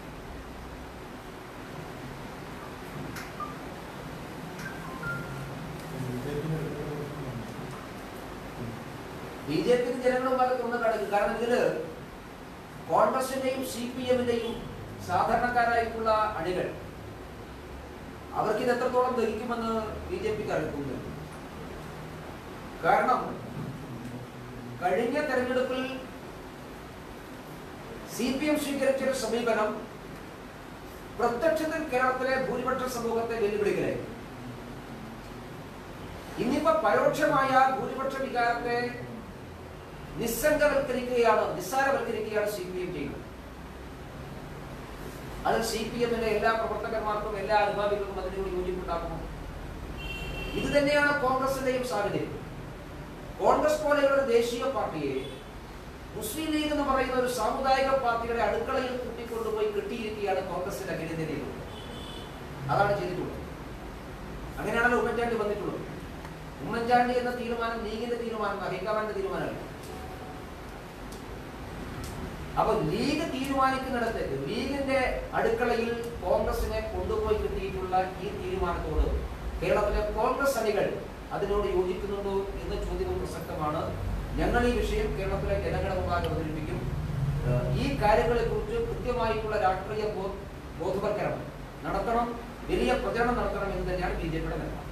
ബി ജെ പി ജനങ്ങളുമായി തുറന്ന് കാണിക്കും കാരണം ഇതില് കോൺഗ്രസിന്റെയും സി പി എമ്മിന്റെയും സാധാരണക്കാരായിട്ടുള്ള അണികൾ അവർക്ക് ഇത് എത്രത്തോളം ദഹിക്കുമെന്ന് ബി ജെ പിക്ക് അറിയിക്കുന്നു കാരണം കഴിഞ്ഞ തെരഞ്ഞെടുപ്പിൽ സി പി എം സ്വീകരിച്ച ഒരു സമീപനം പ്രത്യക്ഷത്തിൽ കേരളത്തിലെ ഭൂരിപക്ഷ സമൂഹത്തെ വെല്ലുവിളിക്കലായി ഇന്നിപ്പോ പരോക്ഷമായ ഭൂരിപക്ഷ വികാരത്തെ നിസ്സംഗവൽക്കരിക്കുകയാണ് നിസ്സാരവൽക്കരിക്കുകയാണ് സി പി എം ചെയ്യുന്നത് അത് സി പി എമ്മിന്റെ എല്ലാ പ്രവർത്തകന്മാർക്കും എല്ലാ അനുഭാവികൾക്കും അതിനോട് യോജിപ്പുണ്ടാക്കുന്നു ഇത് തന്നെയാണ് കോൺഗ്രസിന്റെയും സാഹചര്യം കോൺഗ്രസ് പോലെയുള്ള ഒരു ദേശീയ പാർട്ടിയെ മുസ്ലിം ലീഗ് എന്ന് പറയുന്ന ഒരു സാമുദായിക പാർട്ടിയുടെ അടുക്കളയിൽ കൂട്ടിക്കൊണ്ടുപോയി കെട്ടിയിരിക്കുകയാണ് കോൺഗ്രസിന്റെ ഗണിതയിൽ അതാണ് ചെയ്തിട്ടുള്ളത് അങ്ങനെയാണല്ലോ ഉമ്മൻചാണ്ടി വന്നിട്ടുള്ളത് ഉമ്മൻചാണ്ടി എന്ന തീരുമാനം ലീഗിന്റെ തീരുമാനം ഹൈക്കമാൻഡിന്റെ തീരുമാനമല്ല അപ്പൊ ലീഗ് തീരുമാനിക്കുന്നിടത്ത് ലീഗിന്റെ അടുക്കളയിൽ കോൺഗ്രസിനെ കൊണ്ടുപോയി കിട്ടിയിട്ടുള്ള ഈ തീരുമാനത്തോട് കേരളത്തിലെ കോൺഗ്രസ് അണികൾ അതിനോട് യോജിക്കുന്നുണ്ടോ എന്ന ചോദ്യവും പ്രസക്തമാണ് ഞങ്ങൾ ഈ വിഷയം കേരളത്തിലെ ജനങ്ങളുടെ മുമ്പാകെ അവതരിപ്പിക്കും ഏഹ് ഈ കാര്യങ്ങളെ കുറിച്ച് കൃത്യമായിട്ടുള്ള രാഷ്ട്രീയ ബോ- ബോധവൽക്കരണം നടത്തണം വലിയ പ്രചരണം നടത്തണം എന്ന് തന്നെയാണ് ബി ജെ പിയുടെ നിലപാട്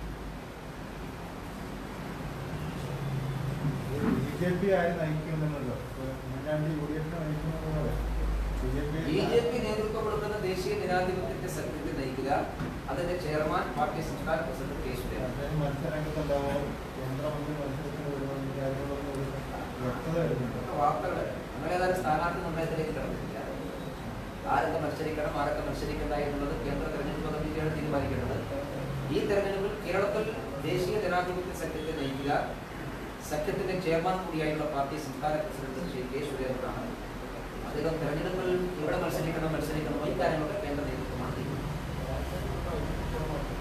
B J P R നയിക്കുമെന്നുണ്ടോ Oommen Chandy U D എഫിനെ നയിക്കുന്നത് B J P B J P നേതൃത്വം കൊടുക്കുന്ന ദേശീയ ജനാധിപത്യത്തെ സഖ്യത്തെ നയിക്കുക അതിന്റെ ചെയർമാൻ പാർട്ടി സംസ്ഥാന പ്രസിഡന്റ് കെ സുരേന്ദ്രൻ അദ്ദേഹം മത്സരരംഗത്തുണ്ടാവും കേന്ദ്രമന്ത്രി മത്സരത്തിന് വരുമെന്ന് കാര്യങ്ങളൊന്നും ഒരു വ്യക്തത വരുന്നുണ്ടോ ഇതൊക്കെ വാർത്തകൾ നമ്മളേതായാലും സ്ഥാനാർത്ഥി നിർണയത്തിലേക്ക് കിടന്നിട്ടില്ല ആരൊക്കെ മത്സരിക്കണം ആരൊക്കെ മത്സരിക്കണ്ട എന്നുള്ളത് കേന്ദ്ര തെരഞ്ഞെടുപ്പ് കമ്മിറ്റിയാണ് തീരുമാനിക്കേണ്ടത് ഈ തെരഞ്ഞെടുപ്പിൽ കേരളത്തിൽ ദേശീയ ജനാധിപത്യ സഖ്യത്തെ നയിക്കുക സഖ്യത്തിന്റെ ചെയർമാൻ കൂടിയായുള്ള പാർട്ടി സംസ്ഥാന പ്രസിഡന്റ് ശ്രീ കെ സുരേന്ദ്രനാണ് അദ്ദേഹം തെരഞ്ഞെടുപ്പിൽ എവിടെ മത്സരിക്കണം മത്സരിക്കണമോ ഈ കാര്യങ്ങളൊക്കെ കേന്ദ്ര നേതൃത്വമാണ് തീരുമാനിക്കുന്നത്.